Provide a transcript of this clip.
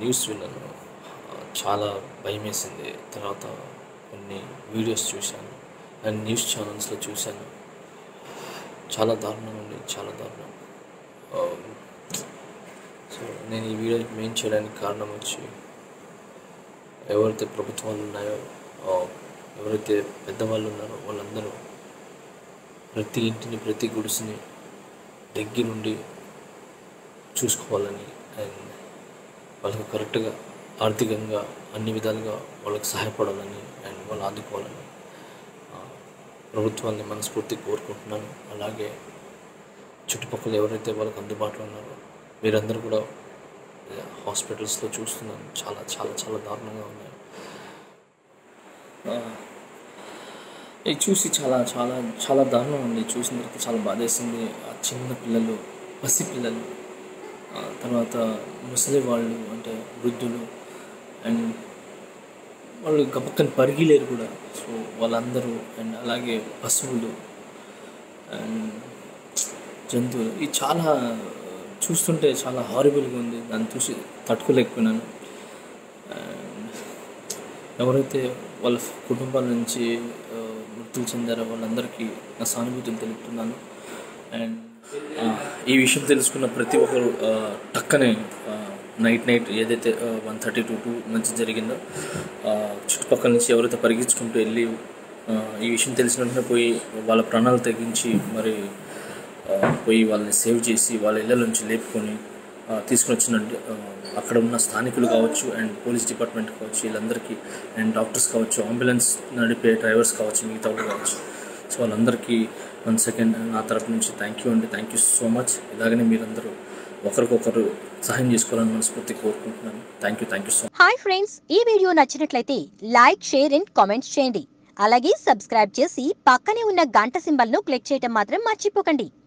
news విన్నాను ఆ, చాలా భయం వేసింది తర్వాత కొన్ని వీడియోస్ చూశాను అండ్ న్యూస్ ఛానల్స్లో చూశాను చాలా దారుణం ఉంది చాలా దారుణం ఆ, సో నేను ఈ వీడియో మెయిన్ చేయడానికి కారణం వచ్చి ఎవరైతే ప్రభుత్వాలు ఉన్నాయో ఆ, ఎవరైతే పెద్దవాళ్ళు ఉన్నారో వాళ్ళందరూ ప్రతి ఇంటిని ప్రతి గుడిసిని దగ్గరుండి చూసుకోవాలని అండ్ వాళ్ళకి కరెక్ట్గా ఆర్థికంగా అన్ని విధాలుగా వాళ్ళకి సహాయపడాలని అండ్ వాళ్ళు ఆదుకోవాలని ఆ, ప్రభుత్వాన్ని మనస్ఫూర్తి కోరుకుంటున్నాను అలాగే చుట్టుపక్కల ఎవరైతే వాళ్ళకి అందుబాటులో ఉన్నారో మీరందరూ కూడా హాస్పిటల్స్లో చూస్తున్నాను చాలా చాలా చాలా దారుణంగా ఉన్నాయి ఆ, ఇది చూసి చాలా చాలా చాలా దారుణం ఉంది చూసిన తర్వాత చాలా బాధేసింది ఆ చిన్న పిల్లలు పసి పిల్లలు ఆ తర్వాత ముసలి వాళ్ళు అంటే వృద్ధులు అండ్ వాళ్ళు గబక్కని పరిగిలేరు కూడా సో వాళ్ళందరూ అండ్ అలాగే పశువులు అండ్ జంతువులు ఇది చాలా చూస్తుంటే చాలా హారిబుల్గా ఉంది దాన్ని చూసి తట్టుకోలేకపోయినాను అండ్ ఎవరైతే వాళ్ళ కుటుంబాల నుంచి ఆ, మృతులు చెందారో వాళ్ళందరికీ నా సానుభూతులు తెలుపుతున్నాను అండ్ ఆ, ఈ విషయం తెలుసుకున్న ప్రతి ఒక్కరు ఆ, టక్కనే ఆ, నైట్ నైట్ ఏదైతే వన్ థర్టీ టు టూ నుంచి జరిగిందో ఆ, చుట్టుపక్కల నుంచి ఎవరైతే పరిగెత్తుకుంటూ వెళ్ళి ఆ, ఈ విషయం తెలిసిన వెంటనే పోయి వాళ్ళ ప్రాణాలు తెగించి మరి ఆ, పోయి వాళ్ళని సేవ్ చేసి వాళ్ళ ఇళ్ళ నుంచి లేపుకొని ఆ, తీసుకుని వచ్చిన ఆ, అక్కడ ఉన్న స్థానికులు కావచ్చు అండ్ పోలీస్ డిపార్ట్మెంట్ కావచ్చు వీళ్ళందరికీ అండ్ డాక్టర్స్ కావచ్చు అంబులెన్స్ నడిపే డ్రైవర్స్ కావచ్చు మిగతా వాళ్ళు కావచ్చు సో వాళ్ళందరికీ వన్ సెకండ్ నా తరపు నుంచి థ్యాంక్ యూ అండి థ్యాంక్ యూ సో మచ్ ఇలాగనే మీరందరూ ఒకరికొకరు సహాయం చేసుకోవాలని మనస్ఫూర్తి కోరుకుంటున్నాను thank you thank you so hi friends ఈ వీడియో నచ్చినట్లయితే లైక్ షేర్ అండ్ కామెంట్స్ చేయండి అలాగే సబ్స్క్రైబ్ చేసి పక్కనే ఉన్న గంట సింబల్ను క్లిక్ చేయటం మాత్రం మర్చిపోకండి